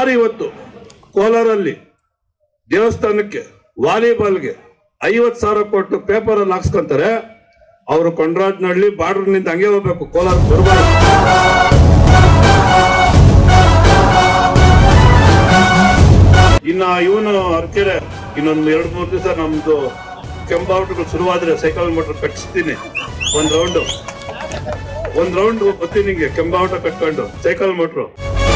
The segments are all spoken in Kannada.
ಯಾರು ಇವತ್ತು ಕೋಲಾರಲ್ಲಿ ದೇವಸ್ಥಾನಕ್ಕೆ ವಾಲಿಬಾಲ್ಗೆ ಐವತ್ ಸಾವಿರ ಕೊಟ್ಟು ಪೇಪರ್ ಅಲ್ಲಿ ಹಾಕ್ಸ್ಕೊಂತಾರೆ ಅವರು ಕೊಂಡ್ರಾಜ್ನಹಳ್ಳಿ ಬಾರ್ಡರ್ನಿಂದ ಹಂಗೆ ಹೋಗ್ಬೇಕು ಕೋಲಾರ ಬರಬಾರ್ದು ಇನ್ನ ಇವನು ಅರ್ಕೆರೆ ಇನ್ನೊಂದು ಎರಡ್ ಮೂರ್ ದಿವಸ ನಮ್ದು ಕೆಂಬಾವಟಗಳು ಶುರುವಾದ್ರೆ ಸೈಕಲ್ ಮೋಟರ್ ಕಟ್ಟಿಸ್ತೀನಿ ಒಂದ್ ರೌಂಡ್ ಒಂದ್ ರೌಂಡ್ ಬರ್ತೀನಿ ನಿಂಗೆ ಕೆಂಬಾವಟ ಕಟ್ಕೊಂಡು ಸೈಕಲ್ ಮೋಟ್ರು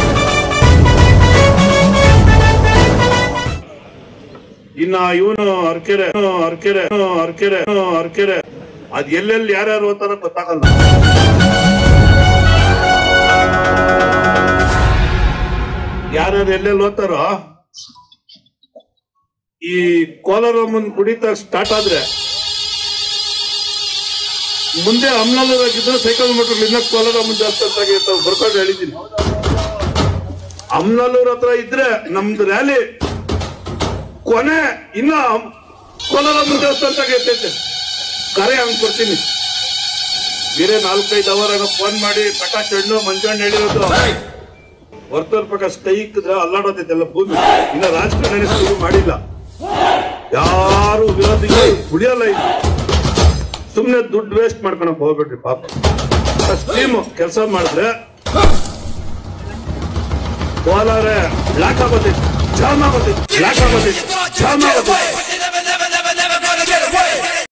ಇನ್ನ ಇವನು ಅರ್ಕೆರೆ ಅರ್ಕೆರೆ ಅರ್ಕೆರೆ ಅರ್ಕೆರೆ ಅದ್ ಎಲ್ಲೆಲ್ಲಿ ಯಾರ್ಯಾರು ಓದ್ತಾರ ಗೊತ್ತಾಗಲ್ಲ ಯಾರ್ಯಾರು ಎಲ್ಲೆಲ್ಲಿ ಓದ್ತಾರೋ ಈ ಕೋಲಾರಮ್ಮನ್ ಕುಡಿತ ಸ್ಟಾರ್ಟ್ ಆದ್ರೆ ಮುಂದೆ ಅಮ್ನಲ್ಲೂರಾಗಿದ್ರೆ ಸೈಕಲ್ ಮೋಟರ್ ಇನ್ನ ಕೋಲಾರಮ್ಮನ್ ಜಾಸ್ತಿ ಅಂತ ಆಗಿರ್ತಾವೆ ಬರ್ಕೊಂಡು ಹೇಳಿದ್ದೀನಿ ಅಮ್ನಲ್ಲೂರ್ ಹತ್ರ ಇದ್ರೆ ನಮ್ದು ರ್ಯಾಲಿ ಕೊನೆ ಇನ್ನ ಕೋಲಾರಮ್ಮನ್ ದೇವಸ್ಥಾನ ಇರ್ತೈತೆ ಕರೆ ಹಂಗ್ ಕೊಡ್ತೀನಿ ಬೇರೆ ನಾಲ್ಕೈದು ಅವರ್ ಫೋನ್ ಮಾಡಿ ಪ್ರಕಾಶ್ ಹಣ್ಣು ಮಂಜಣ್ಣ ಹೇಳಿರೋದು ವರ್ತೂರ್ ಪ್ರಕಾಶ್ ಕೈ ಇಕ್ಕಿದ್ರೆ ಅಲ್ಲಾಡೋದೈತೆಲ್ಲ ಭೂಮಿ ಇನ್ನ ರಾಜಕಾರಣ ಶುರು ಮಾಡಿಲ್ಲ ಯಾರು ವಿರೋಧಿಗೆ ಉಳಿಯಲ್ಲ ಇಲ್ಲಿ ಸುಮ್ನೆ ದುಡ್ಡು ವೇಸ್ಟ್ ಮಾಡ್ಕೊಳಕ್ ಹೋಗ್ಬೇಡ್ರಿ ಪಾಪ ಸ್ಕೀಮ್ ಕೆಲಸ ಮಾಡಿದ್ರೆ ಕೋಲಾರ ಲಾಕ್ ಆಗೋದೈತಿ ಜಾಮ್ ಆಗೋದೈತಿ ಲಾಕ್ ಆಗೋದೈತಿ ಜಾಮ್ ಆಗೋದೈತಿ